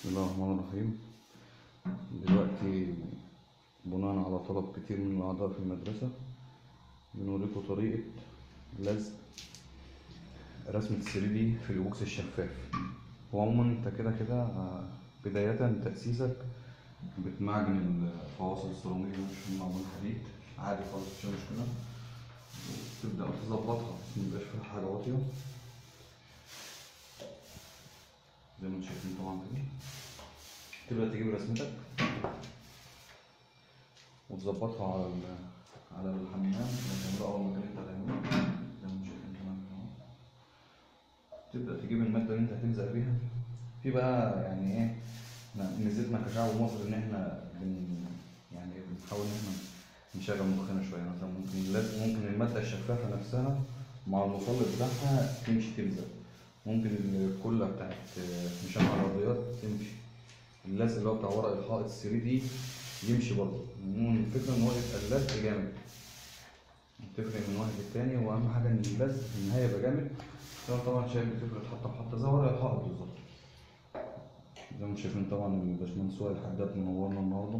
بسم الله الرحمن الرحيم دلوقتي بناء على طلب كتير من الأعضاء في المدرسة بنوريكم طريقة لزق رسمة 3 دي في البوكس الشفاف هو عموما انت كده كده آه، بداية تأسيسك بتمعجن الفواصل السيراميكية مش من معمول حديد عادي خالص مفيش مشكلة وتبدأ تظبطها بس ميبقاش فيها حاجة واطية زي ما انتم شايفين طبعا كده تبدأ تجيب رسمتك وتظبطها على ال- على الحمام وتعملها أول مكان أنت هتعمله زي ما انتم شايفين تمام كده اهو. تبدأ تجيب المادة اللي أنت هتلزق بيها في بقى يعني إيه إحنا ميزتنا كشعب مصري إن إحنا بن يعني بنحاول إن إحنا نشغل مخنا شوية مثلا ممكن لازم ممكن المادة الشفافة نفسها مع المسلط بتاعها تمشي تلزق ممكن الكلة بتاعت مشان على الرياضيات تمشي اللزق اللي هو بتاع ورق الحائط 3 دي يمشي برضه المهم الفكرة إن هو يبقى اللزق جامد بتفرق من واحد للتاني وأهم حاجة إن اللزق في النهاية يبقى جامد طبعا طبعا شايف بتفرق حتى بحتى زي ورق الحائط بالظبط زي ما انتم شايفين طبعا الباشمهندس وائل الحداد منورنا النهارده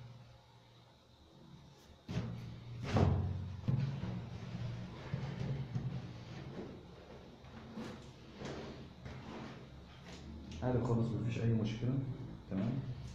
عادي خالص مفيش أي مشكلة تمام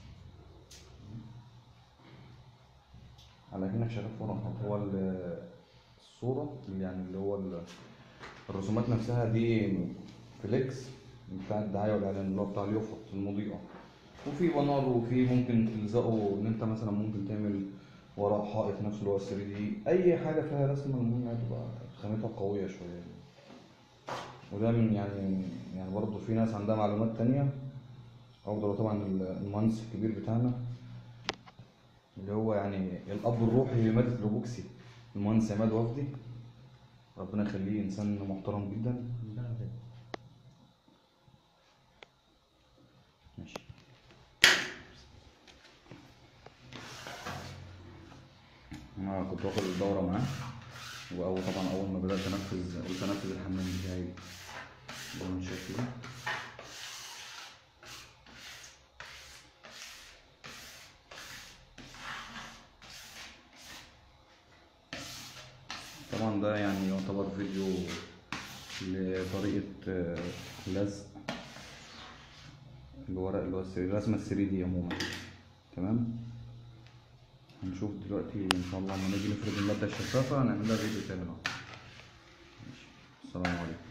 على كأنك شغال في ورق هو ال- الصورة اللي يعني اللي هو ال- الرسومات نفسها دي فليكس بتاع الدعاية والإعلان اللي هو بتاع اليافط المضيئة وفي بنار وفي ممكن تلزقه إن أنت مثلا ممكن تعمل ورق حائط نفسه اللي هو 3 دي أي حاجة فيها رسمة المهم إنها تبقى خامتها قوية شوية وده من يعني يعني برضه في ناس عندها معلومات تانية أفضل طبعا المهندس الكبير بتاعنا اللي هو يعني الأب الروحي لمادة الروبوكسي المهندس عماد وفدي ربنا يخليه إنسان محترم جدا ماشي أنا كنت واخد الدورة معاه وأول طبعا أول ما بدأت أنفذ قلت أنفذ الحمام بتاعي زي ما انتم شايفين طبعا ده يعني يعتبر فيديو لطريقة آه، لزق الورق اللي هو السري- الرسمة الثري دي عموما تمام هنشوف دلوقتي ان شاء الله لما نيجي نفرد المادة الشفافة هنعمل لها فيديو كامل اهو ماشي. السلام عليكم